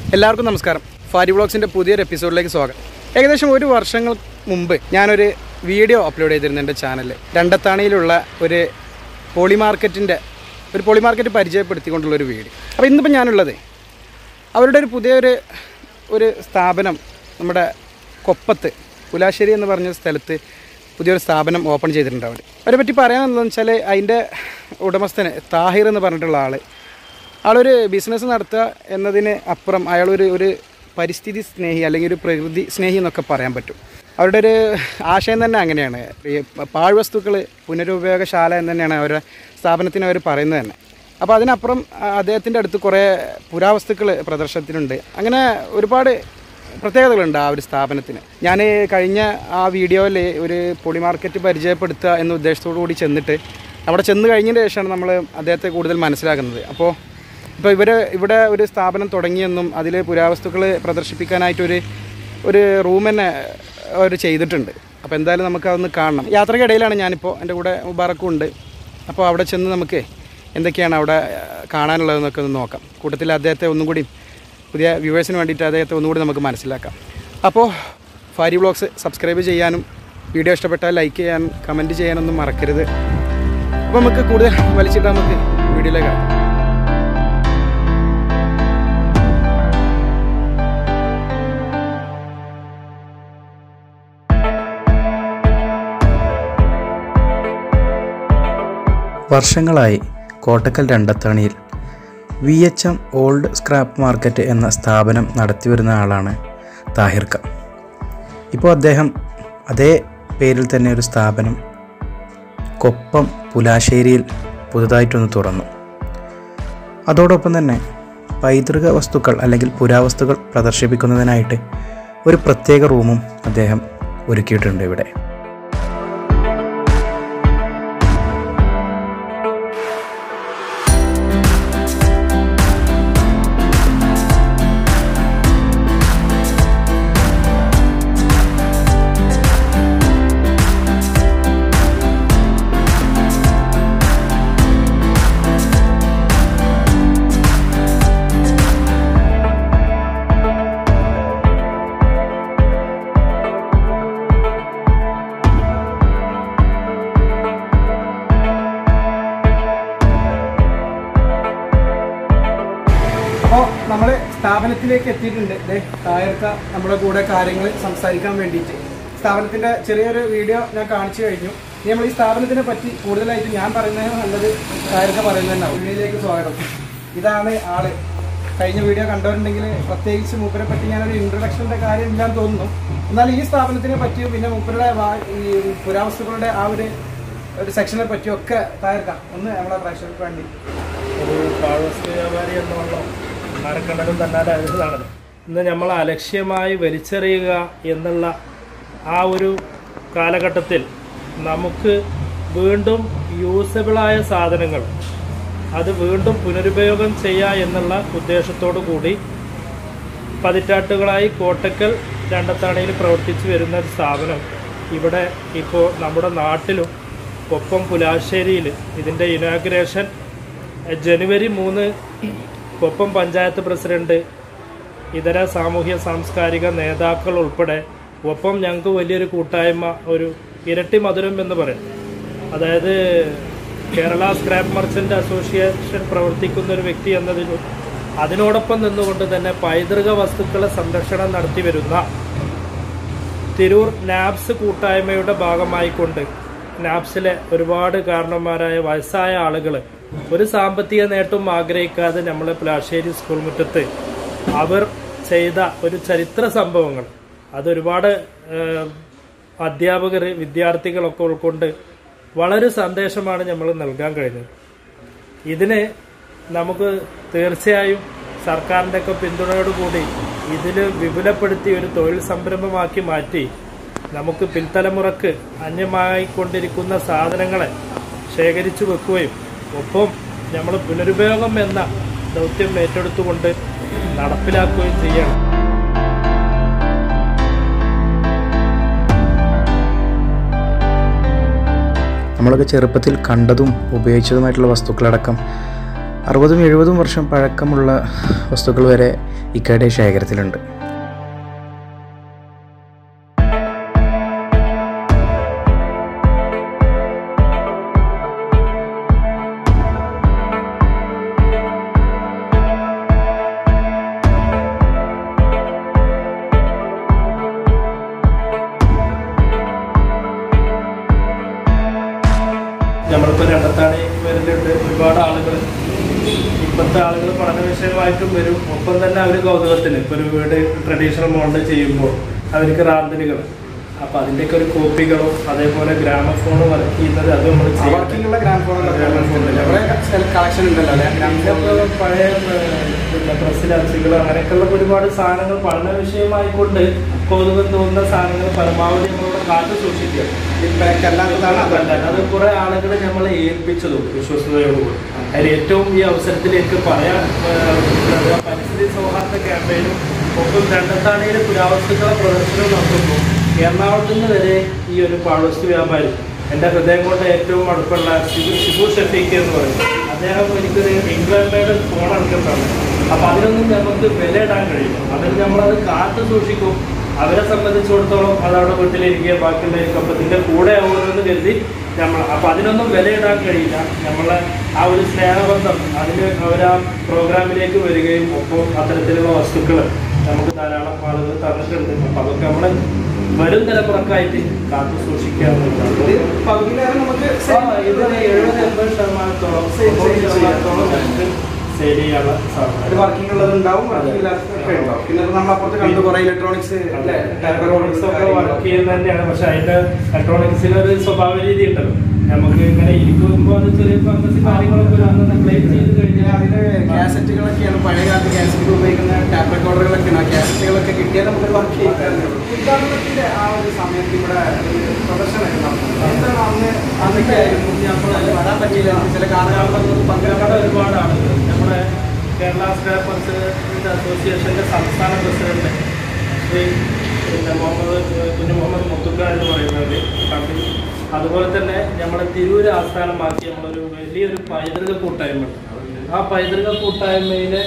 എല്ലാവർക്കും നമസ്കാരം ഫാരി വ്ളോഗ്സിൻ്റെ പുതിയൊരു എപ്പിസോഡിലേക്ക് സ്വാഗതം ഏകദേശം ഒരു വർഷങ്ങൾ മുമ്പ് ഞാനൊരു വീഡിയോ അപ്ലോഡ് ചെയ്തിരുന്നു എൻ്റെ ചാനലിൽ രണ്ടത്താണിയിലുള്ള ഒരു പോളി മാർക്കറ്റിൻ്റെ ഒരു പോളി മാർക്കറ്റ് പരിചയപ്പെടുത്തിക്കൊണ്ടുള്ള ഒരു വീഡിയോ അപ്പോൾ ഇന്നിപ്പോൾ ഞാനുള്ളത് അവരുടെ ഒരു പുതിയൊരു ഒരു സ്ഥാപനം നമ്മുടെ കൊപ്പത്ത് പുലാശ്ശേരി എന്ന് പറഞ്ഞ സ്ഥലത്ത് പുതിയൊരു സ്ഥാപനം ഓപ്പൺ ചെയ്തിട്ടുണ്ട് അവർ അവരെ പറ്റി പറയാനെന്താണെന്ന് വെച്ചാൽ അതിൻ്റെ ഉടമസ്ഥന് താഹിർ എന്ന് പറഞ്ഞിട്ടുള്ള ആൾ ആളൊരു ബിസിനസ് നടത്തുക എന്നതിന് അപ്പുറം അയാളൊരു ഒരു പരിസ്ഥിതി സ്നേഹി അല്ലെങ്കിൽ ഒരു പ്രകൃതി സ്നേഹി എന്നൊക്കെ പറയാൻ പറ്റും അവരുടെ ഒരു ആശയം തന്നെ അങ്ങനെയാണ് ഈ പാഴ്വസ്തുക്കൾ പുനരുപയോഗശാല എന്ന് തന്നെയാണ് അവരുടെ സ്ഥാപനത്തിന് അവർ പറയുന്നത് തന്നെ അപ്പോൾ അതിനപ്പുറം ആ, അദ്ദേഹത്തിൻ്റെ അടുത്ത് കുറേ പുരാവസ്തുക്കൾ പ്രദർശനത്തിനുണ്ട് അങ്ങനെ ഒരുപാട് പ്രത്യേകതകളുണ്ട് ആ ഒരു സ്ഥാപനത്തിന് ഞാൻ കഴിഞ്ഞ ആ വീഡിയോയിൽ ഒരു പൊളി മാർക്കറ്റ് പരിചയപ്പെടുത്തുക എന്ന ഉദ്ദേശത്തോടു കൂടി ചെന്നിട്ട് അവിടെ ചെന്ന് കഴിഞ്ഞതിന് ശേഷമാണ് നമ്മൾ അദ്ദേഹത്തെ കൂടുതൽ മനസ്സിലാക്കുന്നത് അപ്പോൾ ഇപ്പോൾ ഇവർ ഇവിടെ ഒരു സ്ഥാപനം തുടങ്ങിയെന്നും അതിൽ പുരാവസ്തുക്കൾ പ്രദർശിപ്പിക്കാനായിട്ടൊരു ഒരു റൂം തന്നെ അവർ ചെയ്തിട്ടുണ്ട് അപ്പോൾ എന്തായാലും നമുക്ക് അതൊന്ന് കാണണം യാത്രക്കിടയിലാണ് ഞാനിപ്പോൾ എൻ്റെ കൂടെ മുബാറക്കും ഉണ്ട് അപ്പോൾ അവിടെ ചെന്ന് നമുക്ക് എന്തൊക്കെയാണ് അവിടെ കാണാനുള്ളതെന്നൊക്കെ ഒന്ന് നോക്കാം കൂട്ടത്തിൽ അദ്ദേഹത്തെ ഒന്നും കൂടി പുതിയ വ്യൂവേഴ്സിന് വേണ്ടിയിട്ട് അദ്ദേഹത്തെ ഒന്നുകൂടി നമുക്ക് മനസ്സിലാക്കാം അപ്പോൾ ഫാരി വ്ളോഗ്സ് സബ്സ്ക്രൈബ് ചെയ്യാനും വീഡിയോ ഇഷ്ടപ്പെട്ടാൽ ലൈക്ക് ചെയ്യാനും കമൻറ്റ് ചെയ്യാനൊന്നും മറക്കരുത് അപ്പോൾ നമുക്ക് കൂടുതൽ വലിച്ചിട്ട് നമുക്ക് വീഡിയോയിലേക്ക് കാണാം വർഷങ്ങളായി കോട്ടക്കൽ രണ്ടത്താണിയിൽ V H M old scrap market എന്ന സ്ഥാപനം നടത്തിവരുന്ന ആളാണ് താഹിർക്ക ഇപ്പോൾ അദ്ദേഹം അതേ പേരിൽ തന്നെ ഒരു സ്ഥാപനം കൊപ്പം പുലാശ്ശേരിയിൽ പുതുതായിട്ടൊന്ന് തുറന്നു അതോടൊപ്പം തന്നെ പൈതൃക വസ്തുക്കൾ അല്ലെങ്കിൽ പുരാവസ്തുക്കൾ പ്രദർശിപ്പിക്കുന്നതിനായിട്ട് ഒരു പ്രത്യേക റൂമും അദ്ദേഹം ഒരുക്കിയിട്ടുണ്ട് ഇവിടെ അപ്പോൾ നമ്മൾ സ്ഥാപനത്തിലേക്ക് എത്തിയിട്ടുണ്ട് ദേ തായർക്ക നമ്മുടെ കൂടെ കാര്യങ്ങൾ സംസാരിക്കാൻ വേണ്ടിയിട്ട് സ്ഥാപനത്തിൻ്റെ ചെറിയൊരു വീഡിയോ ഞാൻ കാണിച്ചു കഴിഞ്ഞു ഇനി നമ്മൾ ഈ സ്ഥാപനത്തിനെ പറ്റി കൂടുതലായിട്ട് ഞാൻ പറയുന്നതിന് നല്ലത് തായർക്ക പറയുന്നതന്നെ വീഡിയോയിലേക്ക് സ്വാഗതം ഇതാണ് ആള് കഴിഞ്ഞ വീഡിയോ കണ്ടവരുണ്ടെങ്കിൽ പ്രത്യേകിച്ച് മൂപ്പരെ പറ്റി ഞാനൊരു ഇൻട്രൊഡക്ഷൻ്റെ കാര്യം ഇല്ലാന്ന് തോന്നുന്നു എന്നാൽ ഈ സ്ഥാപനത്തിനെ പറ്റിയും പിന്നെ മൂപ്പരുടെ വാ- ഈ പുരാവസ്തുക്കളുടെ ആ ഒരു ഒരു സെക്ഷനെ പറ്റിയും ഒക്കെ തായർക്കാം ഒന്ന് നമ്മളെ പ്രേക്ഷകർക്ക് വേണ്ടി ഒരു പാഴ്വസ്തു വ്യാപാരി എന്നുള്ള മരക്കണ്ടലും തന്നാലായിരുന്നതാണല്ലോ ഇന്ന് നമ്മൾ അലക്ഷ്യമായി വലിച്ചെറിയുക എന്നുള്ള ആ ഒരു കാലഘട്ടത്തിൽ നമുക്ക് വീണ്ടും യൂസബിളായ സാധനങ്ങൾ അത് വീണ്ടും പുനരുപയോഗം ചെയ്യുക എന്നുള്ള ഉദ്ദേശത്തോടു കൂടി പതിറ്റാണ്ടുകളായി കോട്ടക്കൽ രണ്ടത്താണിയിൽ പ്രവർത്തിച്ചു വരുന്ന ഒരു സ്ഥാപനം ഇവിടെ ഇപ്പോൾ നമ്മുടെ നാട്ടിലും ഒപ്പം പുലാശ്ശേരിയിൽ ഇതിൻ്റെ ഇനാഗ്രേഷൻ ജനുവരി മൂന്ന് കൊപ്പം പഞ്ചായത്ത് പ്രസിഡന്റ് ഇതര സാമൂഹ്യ സാംസ്കാരിക നേതാക്കൾ ഉൾപ്പെടെ ഒപ്പം ഞങ്ങൾക്ക് വലിയൊരു കൂട്ടായ്മ ഒരു ഇരട്ടി മധുരം എന്ന് പറയും അതായത് കേരള സ്ക്രാപ്പ് മർച്ചൻ്റ് അസോസിയേഷൻ പ്രവർത്തിക്കുന്ന ഒരു വ്യക്തി എന്നതിലും അതിനോടൊപ്പം നിന്നുകൊണ്ട് തന്നെ പൈതൃക വസ്തുക്കളെ സംരക്ഷണം നടത്തി വരുന്ന തിരൂർ നാബ്സ് കൂട്ടായ്മയുടെ ഭാഗമായിക്കൊണ്ട് നാബ്സിലെ ഒരുപാട് കാരണന്മാരായ വയസ്സായ ആളുകൾ ഒരു സാമ്പത്തിക നേട്ടവും ആഗ്രഹിക്കാതെ നമ്മളെ പ്ലാശ്ശേരി സ്കൂൾ മുറ്റത്ത് അവർ ചെയ്ത ഒരു ചരിത്ര സംഭവങ്ങൾ അതൊരുപാട് അധ്യാപകർ വിദ്യാർത്ഥികളൊക്കെ ഉൾക്കൊണ്ട് വളരെ സന്ദേശമാണ് നമ്മൾ നൽകാൻ കഴിഞ്ഞത് ഇതിന് നമുക്ക് തീർച്ചയായും സർക്കാരിൻ്റെ ഒക്കെ പിന്തുണയോടുകൂടി ഇതിൽ വിപുലപ്പെടുത്തി ഒരു തൊഴിൽ സംരംഭമാക്കി മാറ്റി നമുക്ക് പിൻതലമുറക്ക് അന്യമായിക്കൊണ്ടിരിക്കുന്ന സാധനങ്ങളെ ശേഖരിച്ചു വെക്കുകയും ഒപ്പം നമ്മൾ പുനരുപയോഗം എന്ന ദൗത്യം ഏറ്റെടുത്തുകൊണ്ട് നടപ്പിലാക്കുകയും ചെയ്യണം നമ്മളൊക്കെ ചെറുപ്പത്തിൽ കണ്ടതും ഉപയോഗിച്ചതുമായിട്ടുള്ള വസ്തുക്കളടക്കം അറുപതും എഴുപതും വർഷം പഴക്കമുള്ള വസ്തുക്കൾ വരെ ഇക്കയുടെ ശേഖരത്തിലുണ്ട് നമ്മളിപ്പോൾ രണ്ടത്താണി വരുന്നുണ്ട് ഒരുപാട് ആളുകൾ ഇപ്പോഴത്തെ ആളുകൾ പഠന വിഷയമായിട്ടും വരും ഒപ്പം തന്നെ അവർ കൗതുകത്തിന് ഇപ്പോൾ ഒരു വീട് ട്രഡീഷണൽ മോഡൽ ചെയ്യുമ്പോൾ അവർക്ക് റാന്തലുകൾ അപ്പോൾ അതിൻ്റെയൊക്കെ ഒരു കോപ്പികളും അതേപോലെ ഗ്രാമഫോൺ വർക്ക് ചെയ്യുന്നത് അത് നമ്മൾ ചെയ്യും വർക്കിംഗുള്ള ഗ്രാൻഡ് ഫോണുകൾ കളക്ഷൻ ഉണ്ടല്ലോ അല്ലേ ഗ്രാൻഡ് ഫോൺ ഇതൊക്കെ പഴയ പ്രസിഡൻസികൾ അങ്ങനെയൊക്കെയുള്ള ഒരുപാട് സാധനങ്ങൾ പഠന വിഷയമായിക്കൊണ്ട് കൗതുകം തോന്നുന്ന സാധനങ്ങൾ പരമാവധി നമ്മളിവിടെ കാത്തു സൂക്ഷിക്കുക ഫീഡ്ബാക്ക് അല്ലാത്തതാണ് അതല്ല അത് കുറെ ആളുകൾ നമ്മളെ ഏൽപ്പിച്ചതും വിശ്വസതയോടുകൂടി അതിൽ ഏറ്റവും ഈ അവസരത്തിൽ എനിക്ക് പറയാൻ ഏഹ്, ഉള്ളത് പരിസ്ഥിതി സൗഹാർദ്ദ ക്യാമ്പയിനും ഒപ്പം രണ്ടത്താണിയിലെ പുരാവസ്തുക്കളെ പ്രദർശനം നടത്തുമ്പോൾ എറണാകുളത്ത് നിന്ന് വരെ ഈ ഒരു പാഴ്വസ്തു വ്യാപാരി എൻ്റെ ഹൃദയം കൊണ്ട് ഏറ്റവും അടുപ്പുള്ള ഷിബു ഷിബു ഷഫീഖ് എന്ന് പറയും അദ്ദേഹം എനിക്കൊരു ഇംഗ്ലണ്ട് മെയ്ഡ് ഫോൺ എടുക്കുന്നതാണ് അപ്പോൾ അതിനൊന്നും നമുക്ക് വില ഇടാൻ കഴിയും അതിന് നമ്മളത് കാത്തു സൂക്ഷിക്കും അവരെ സംബന്ധിച്ചിടത്തോളം അതവിടെ വീട്ടിലിരിക്കുക ബാക്കിയുള്ളവർക്ക് അപ്പം ഇതിൻ്റെ കൂടെ ആവുമെന്ന് കരുതി നമ്മൾ അപ്പം അതിനൊന്നും വിലയിടാൻ കഴിയില്ല നമ്മളെ ആ ഒരു സ്നേഹബന്ധം അതിന് അവർ ആ പ്രോഗ്രാമിലേക്ക് വരികയും ഒപ്പം അത്തരത്തിലുള്ള വസ്തുക്കൾ നമുക്ക് ധാരാളം ആളുകൾ തന്നിട്ടുണ്ട് അപ്പം അതൊക്കെ നമ്മൾ വരും തലമുറക്കായിട്ട് കാത്തു സൂക്ഷിക്കുക എന്നുള്ളതാണ് പകുതിയിലേറെ നമുക്ക് ആ, ഇത് എഴുപത് എൺപത് ശതമാനത്തോളം എൺപത് ശതമാനത്തോളം നമുക്ക് സെയിൽ ചെയ്യാനുള്ള ഒരു സാധ്യത വർക്കിംഗ് ഉള്ളത് ഉണ്ടാവും വർക്കിംഗ് ഇല്ലാത്തതൊക്കെ ഉണ്ടാവും പിന്നെ നമ്മൾ അപ്പുറത്ത് കണ്ടു കുറെ ഇലക്ട്രോണിക്സ് അല്ലേ ഇലക്ട്രോണിക്സ് ഒക്കെ വർക്ക് ചെയ്യുന്നത് തന്നെയാണ് പക്ഷെ അതിന്റെ ഇലക്ട്രോണിക്സിന് ഒരു സ്വഭാവ രീതി ഉണ്ടല്ലോ നമുക്ക് ഇങ്ങനെ ഇരിക്കുമ്പോൾ അത് ചെറിയ ഫംഗസ് കാര്യങ്ങളൊക്കെ വന്ന് ക്ലെയിം ചെയ്ത് കഴിഞ്ഞാൽ അതിന് കാസറ്റുകളൊക്കെയാണ് പഴയ കാലത്ത് കാസറ്റുകൾ ഉപയോഗിക്കുന്ന ടാപ്പ് റെക്കോർഡറുകളൊക്കെയാണ് ആ കാസറ്റുകളൊക്കെ കിട്ടിയാൽ നമുക്ക് വർക്ക് ചെയ്യാൻ ഉദ്ഘാടനത്തിന്റെ ആ ഒരു സമയത്ത് ഇവിടെ ഒരു പ്രദർശനമൊക്കെ നടത്തുന്നത് എന്താണ് അന്ന് അന്നൊക്കെ ആയിരുന്നു നമ്മൾ വരാൻ പറ്റിയില്ല ചില കാലഘട്ടങ്ങളിൽ നമ്മുടെ പങ്കെടുക്കാൻ ഒരുപാട് ആളുകൾ നമ്മുടെ കേരള സ്ക്രാപ്പേഴ്സ് അസോസിയേഷന്റെ സംസ്ഥാന പ്രസിഡന്റ് ശ്രീ പിന്നെ മുഹമ്മദ് കുഞ്ഞു മുഹമ്മദ് മുത്തുക്ക എന്ന് പറയുന്നത് കമ്പനി അതുപോലെ തന്നെ നമ്മുടെ തിരൂര് ആസ്ഥാനമാക്കി നമ്മളൊരു വലിയൊരു പൈതൃക കൂട്ടായ്മ ഉണ്ട് ആ പൈതൃക കൂട്ടായ്മയിലെ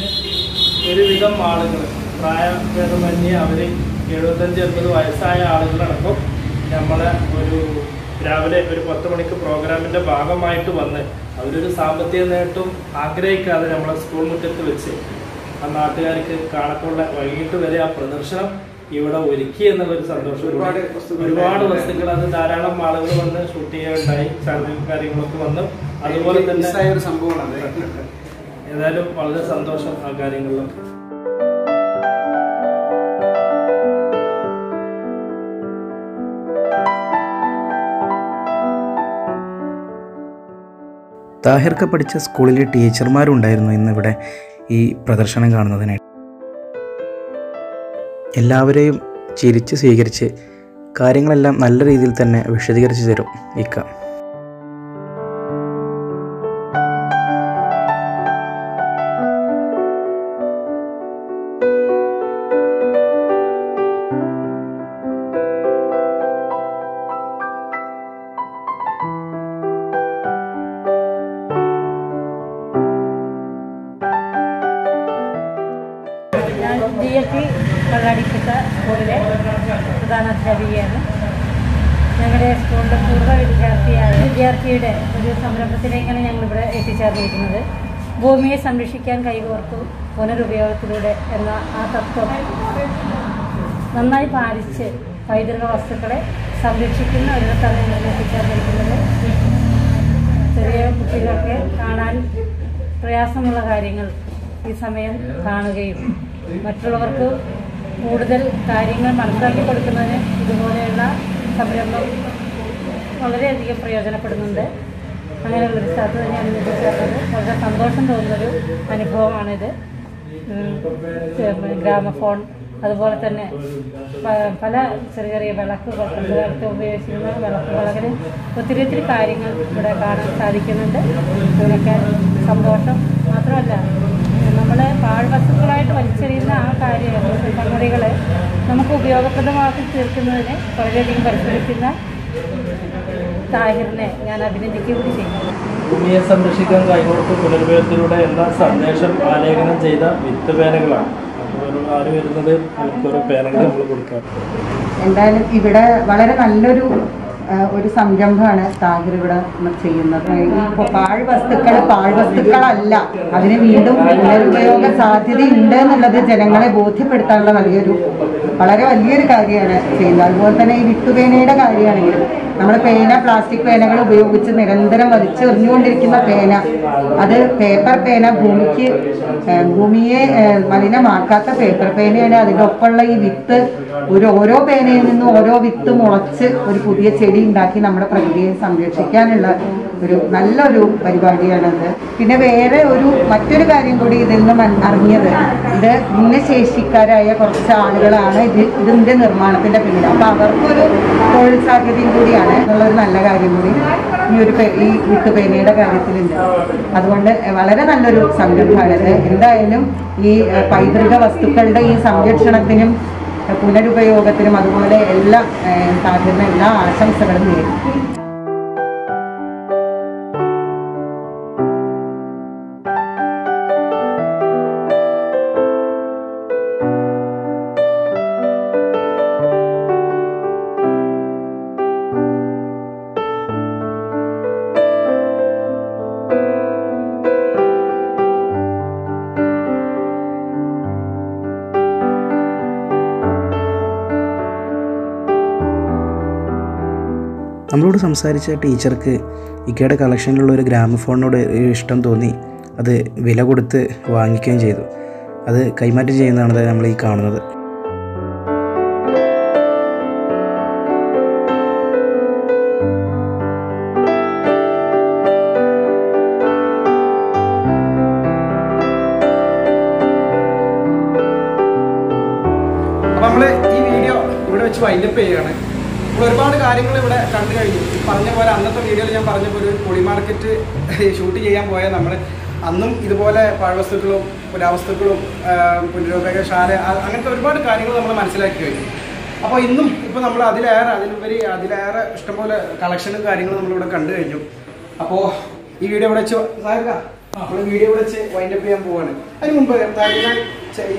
ഒരുവിധം ആളുകൾ പ്രായഭേദമന്യേ അവർ എഴുപത്തഞ്ച് എൺപത് വയസ്സായ ആളുകളടക്കം നമ്മളെ ഒരു രാവിലെ ഒരു പത്ത് മണിക്ക് പ്രോഗ്രാമിൻ്റെ ഭാഗമായിട്ട് വന്ന് അവരൊരു സാമ്പത്തിക നേട്ടം ആഗ്രഹിക്കാതെ നമ്മളെ സ്കൂൾ മുറ്റത്ത് വെച്ച് ആ നാട്ടുകാർക്ക് കാണക്കുള്ള വൈകിട്ട് വരെ ആ പ്രദർശനം ഇവിടെ ഒരുക്കി എന്നുള്ളൊരു സന്തോഷം ഒരുപാട് വസ്തുക്കൾ ഒരുപാട് വസ്തുക്കൾ അത് ധാരാളം ആളുകൾ വന്ന് ഷൂട്ട് ചെയ്യാനുണ്ടായി ചാനൽ കാര്യങ്ങളൊക്കെ വന്ന് അതുപോലെ തന്നെ മിസ്സായ ഒരു സംഭവമാണ് ഏതായാലും വളരെ സന്തോഷം ആ കാര്യങ്ങളിലൊക്കെ താഹിർക്ക പഠിച്ച സ്കൂളിലെ ടീച്ചർമാരുണ്ടായിരുന്നു ഇന്നിവിടെ ഈ പ്രദർശനം കാണുന്നതിനായിട്ട് എല്ലാവരെയും ചിരിച്ച് സ്വീകരിച്ച് കാര്യങ്ങളെല്ലാം നല്ല രീതിയിൽ തന്നെ വിശദീകരിച്ച് തരും ഇക്ക ഞാൻ ഡി എൽ പി കള്ളാടിക്കട്ട സ്കൂളിലെ പ്രധാനാധ്യാപികയാണ് ഞങ്ങളുടെ സ്കൂളിലെ പൂർവ്വ വിദ്യാർത്ഥിയായ വിദ്യാർത്ഥിയുടെ ഒരു സംരംഭത്തിലേക്കാണ് ഞങ്ങളിവിടെ എത്തിച്ചേർന്നിരിക്കുന്നത് ഭൂമിയെ സംരക്ഷിക്കാൻ കൈകോർത്തു പുനരുപയോഗത്തിലൂടെ എന്ന ആ തത്വം നന്നായി പാലിച്ച് പൈതൃക വസ്തുക്കളെ സംരക്ഷിക്കുന്ന ഒരിടത്താണ് ഞങ്ങൾ എത്തിച്ചേർന്നിരിക്കുന്നത് ചെറിയ കുട്ടികൾക്ക് കാണാൻ പ്രയാസമുള്ള കാര്യങ്ങൾ ഈ സമയം കാണുകയും മറ്റുള്ളവർക്ക് കൂടുതൽ കാര്യങ്ങൾ മനസ്സിലാക്കി കൊടുക്കുന്നതിന് ഇതുപോലെയുള്ള സംരംഭം വളരെയധികം പ്രയോജനപ്പെടുന്നുണ്ട് അങ്ങനെയുള്ളൊരു സ്ഥലത്ത് തന്നെയാണ് ഇത് ചേർന്നത് വളരെ സന്തോഷം തോന്നുന്നൊരു അനുഭവമാണിത് ഉം, ചെ- ഗ്രാമഫോൺ അതുപോലെ തന്നെ പ- പല ചെറിയ ചെറിയ വിളക്കുകൾ പണ്ട് കാലത്ത് ഉപയോഗിച്ചിരുന്ന വിളക്കുകൾ അങ്ങനെ ഒത്തിരി ഒത്തിരി കാര്യങ്ങൾ ഇവിടെ കാണാൻ സാധിക്കുന്നുണ്ട് ഇതിനൊക്കെ സന്തോഷം മാത്രമല്ല നമ്മൾ പാഴ്വസ്തുക്കളായിട്ട് വലിച്ചെറിയുന്ന ആ കാര്യങ്ങൾ സംഗതികൾ നമുക്ക് ഉപയോഗപ്രദമാക്കി തീർക്കുന്നതിന് വളരെയധികം പരിശ്രമിക്കുന്ന താഹിറിനെ ഞാൻ അഭിനന്ദിക്കുക കൂടി ചെയ്യുന്നു ഭൂമിയെ സംരക്ഷിക്കാൻ കൈകോർത്ത് പുനരുപയോഗത്തിലൂടെ എന്ന സന്ദേശം ആലേഖനം ചെയ്ത വിത്തുപേനകളാണ് അപ്പോൾ ഓരോ ആര് വരുന്നത് അവർക്ക് ഓരോ പേനകൾ നമ്മൾ കൊടുക്കാം എന്തായാലും ഇവിടെ വളരെ നല്ലൊരു ആ, ഒരു സംരംഭമാണ് താഹിർ ഇവിടെ ചെയ്യുന്നത് ഈ പൊ- പാഴ് വസ്തുക്കൾ പാഴ് വസ്തുക്കളല്ല അതിന് വീണ്ടും പുനരുപയോഗ സാധ്യതയുണ്ട് എന്നുള്ളത് ജനങ്ങളെ ബോധ്യപ്പെടുത്താനുള്ള വലിയൊരു വളരെ വലിയൊരു കാര്യമാണ് ചെയ്യുന്നത് അതുപോലെ തന്നെ ഈ വിത്തുപേനയുടെ കാര്യമാണെങ്കിലും നമ്മൾ പേന പ്ലാസ്റ്റിക് പേനകൾ ഉപയോഗിച്ച് നിരന്തരം വലിച്ചെറിഞ്ഞുകൊണ്ടിരിക്കുന്ന പേന അത് പേപ്പർ പേന ഭൂമിക്ക് ഏഹ്, ഭൂമിയെ ഏഹ്, മലിനമാക്കാത്ത പേപ്പർ പേനയാണ് അതിൻ്റെ ഒപ്പമുള്ള ഈ വിത്ത് ഒരു ഓരോ പേനയിൽ നിന്നും ഓരോ വിത്ത് മുളച്ച് ഒരു പുതിയ ചെടി ഉണ്ടാക്കി നമ്മുടെ പ്രകൃതിയെ സംരക്ഷിക്കാനുള്ള ഒരു നല്ലൊരു പരിപാടിയാണത് പിന്നെ വേറെ ഒരു മറ്റൊരു കാര്യം കൂടി ഇതിൽ നിന്ന് മൻ- അറിഞ്ഞത് ഇത് ഭിന്നശേഷിക്കാരായ കുറച്ച് ആളുകളാണ് ഇത് ഇതിന്റെ നിർമ്മാണത്തിന്റെ പിന്നിൽ അപ്പൊ അവർക്കൊരു തൊഴിൽ സാധ്യതയും കൂടിയാണ് എന്നുള്ളൊരു നല്ല കാര്യം കൂടി ഈ ഒരു പേ- ഈ വിത്തുപേനയുടെ കാര്യത്തിലുണ്ട് അതുകൊണ്ട് വളരെ നല്ലൊരു സംരംഭമാണിത് എന്തായാലും ഈ ഏഹ്, പൈതൃക വസ്തുക്കളുടെ ഈ സംരക്ഷണത്തിനും ഏഹ്, പുനരുപയോഗത്തിനും അതുപോലെ എല്ലാ ഏഹ്, സാധിക്കുന്ന എല്ലാ ആശംസകളും നേരും നമ്മളോട് സംസാരിച്ച ടീച്ചർക്ക് ഇക്കയുടെ കളക്ഷനിലുള്ള ഒരു ഗ്രാമഫോണിനോട് ഒരു ഇഷ്ടം തോന്നി അത് വില കൊടുത്ത് വാങ്ങിക്കുകയും ചെയ്തു അത് കൈമാറ്റം ചെയ്യുന്നതാണ് നമ്മൾ ഈ കാണുന്നത് അപ്പോൾ നമ്മൾ ഈ വീഡിയോ ഇവിടെ വെച്ച് വൈൻഡപ്പ് ചെയ്യുകയാണ് നമ്മൾ ഒരുപാട് കാര്യങ്ങൾ ഇവിടെ കണ്ടു കഴിഞ്ഞു ഈ പറഞ്ഞ പോലെ അന്നത്തെ വീഡിയോയിൽ ഞാൻ പറഞ്ഞ പോലെ ഒരു പൊളി മാർക്കറ്റ് ഷൂട്ട് ചെയ്യാൻ പോയ നമ്മൾ അന്നും ഇതുപോലെ പാഴ്വസ്തുക്കളും പുരാവസ്തുക്കളും ആ, പുനരുപയോഗശാല ആ- അങ്ങനത്തെ ഒരുപാട് കാര്യങ്ങൾ നമ്മൾ മനസ്സിലാക്കി കഴിഞ്ഞു അപ്പോൾ ഇന്നും ഇപ്പോൾ നമ്മൾ അതിലേറെ അതിലുപരി അതിലേറെ ഇഷ്ടംപോലെ കളക്ഷനും കാര്യങ്ങളും നമ്മളിവിടെ കണ്ടു കഴിഞ്ഞു അപ്പോൾ ഈ വീഡിയോ ഇവിടെ വെച്ച് സാറിക്ക നമ്മൾ വീഡിയോ ഇവിടെ വെച്ച് വൈൻഡപ്പ് ചെയ്യാൻ പോവാണ് അതിന് മുമ്പ് എന്തായാലും ഞാൻ ചെ-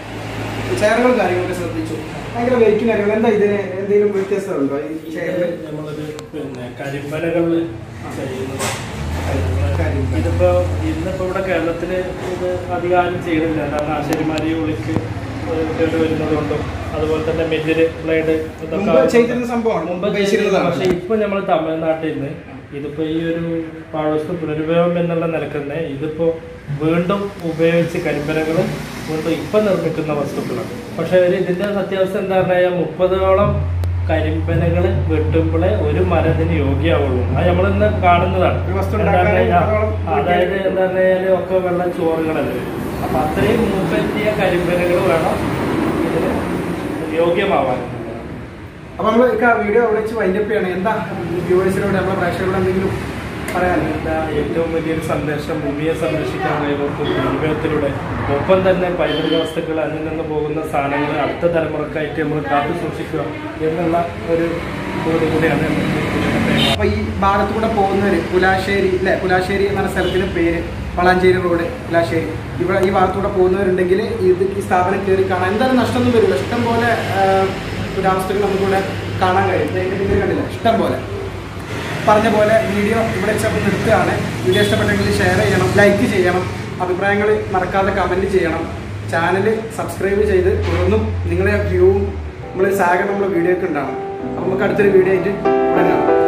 ഈ ചെയറുകളും കാര്യങ്ങളൊക്കെ ശ്രദ്ധിച്ചു ഭയങ്കര വെയിറ്റും കാര്യങ്ങളും എന്താ ഇതിന് എന്തെങ്കിലും വ്യത്യാസമുണ്ടോ ഈ ചെയറിൽ നമ്മളൊരു പിന്നെ കരിമ്പലകളിൽ ചെയ്യുന്നത് കരിമ്പന. ഇതിപ്പോ ഇന്നിപ്പോ ഇവിടെ കേരളത്തില് ഇത് അധികം ആരും ചെയ്യണില്ല കാരണം ആശാരിമാരി ഉളിക്ക് കേട്ട് വരുന്നത് കൊണ്ടും അതുപോലെ തന്നെ മെല്ലില് ബ്ലേഡ് മുമ്പ് ചെയ്തിരുന്ന സംഭവമാണ് മുമ്പ് മുമ്പ് ചെയ്തിരുന്നത് ചെയ്തിരുന്നതാണ് പക്ഷെ ഇപ്പൊ നമ്മൾ തമിഴ്നാട്ടിൽ നിന്ന് ഇതിപ്പോ ഈ ഒരു പാഴ്വസ്തു പുനരുപയോഗം എന്നുള്ള നിലക്ക് തന്നെ ഇതിപ്പോ വീണ്ടും ഉപയോഗിച്ച് കരിമ്പനകൾ വീണ്ടും ഇപ്പൊ നിർമ്മിക്കുന്ന വസ്തുക്കളാണ് പക്ഷെ ഒരു ഇതിന്റെ സത്യാവസ്ഥ എന്താ പറഞ്ഞാൽ മുപ്പതോളം കരിമ്പനകൾ വെട്ടുമ്പോഴേ ഒരു മരത്തിന് യോഗ്യമാവുള്ളൂ അത് നമ്മളിന്ന് കാണുന്നതാണ് ഒരു വസ്തു എന്താ ഉണ്ടാക്കാൻ പറഞ്ഞാ, മുപ്പതോളം അതായത് എന്താ പറഞ്ഞാൽ ഒക്കെ വെള്ള ചോറുകളല്ലേ അപ്പൊ അത്രയും മൂപ്പറ്റിയ കരിമ്പനകൾ വേണം ഇതിന് യോഗ്യമാവാൻ അപ്പൊ നമ്മൾ വീഡിയോ അവിടെ വെച്ച് വൈൻഡപ്പ് ചെയ്യണം എന്താ വ്യൂവേഴ്സിനോട് നമ്മളെ പ്രേക്ഷകരോട് എന്തെങ്കിലും പറയാനുണ്ട് എന്താ ഏറ്റവും വലിയൊരു സന്ദേശം ഭൂമിയെ സംരക്ഷിക്കാൻ കൈകോർക്കും വിനിയോഗത്തിലൂടെ ഒപ്പം തന്നെ പൈതൃക വസ്തുക്കൾ അതിൽ നിന്ന് പോകുന്ന സാധനങ്ങൾ അടുത്ത തലമുറക്കായിട്ട് നമ്മൾ കാത്തു സൂക്ഷിക്കുക എന്നുള്ള ഒരു കൂടി കൂടിയാണ് ഇതിന്റെ അപ്പൊ ഈ ഭാഗത്തൂടെ പോകുന്നവര് പുലാശ്ശേരി അല്ലെ പുലാശ്ശേരി എന്ന സ്ഥലത്തിന്റെ പേര് വളാഞ്ചേരി റോഡ് പുലാശ്ശേരി ഇവിടെ ഈ ഭാഗത്തൂടെ പോകുന്നവരുണ്ടെങ്കിൽ ഇത് ഈ സ്ഥാപനം കയറി കാണാൻ എന്തായാലും നഷ്ടമൊന്നും വരില്ല ഇഷ്ടം പോലെ പുരാവസ്തുക്കൾ നമുക്കിവിടെ കാണാൻ കഴിയും ദേ ഇതിന്റെ പിന്നിൽ കണ്ടില്ല ഇഷ്ടം പോലെ പറഞ്ഞ പോലെ വീഡിയോ ഇവിടെ വെച്ച് നിർത്തുകയാണ് വീഡിയോ ഇഷ്ടപ്പെട്ടെങ്കിൽ ഷെയർ ചെയ്യണം ലൈക്ക് ചെയ്യണം അഭിപ്രായങ്ങൾ മറക്കാതെ കമൻറ്റ് ചെയ്യണം ചാനൽ സബ്സ്ക്രൈബ് ചെയ്ത് തുടർന്നും നിങ്ങളുടെ വ്യൂവും നമ്മൾ സാഗർ നമ്മൾ വീഡിയോക്ക് ഉണ്ടാവണം അപ്പോൾ നമുക്ക് അടുത്തൊരു വീഡിയോ ആയിട്ട് ഇവിടെ കാണാം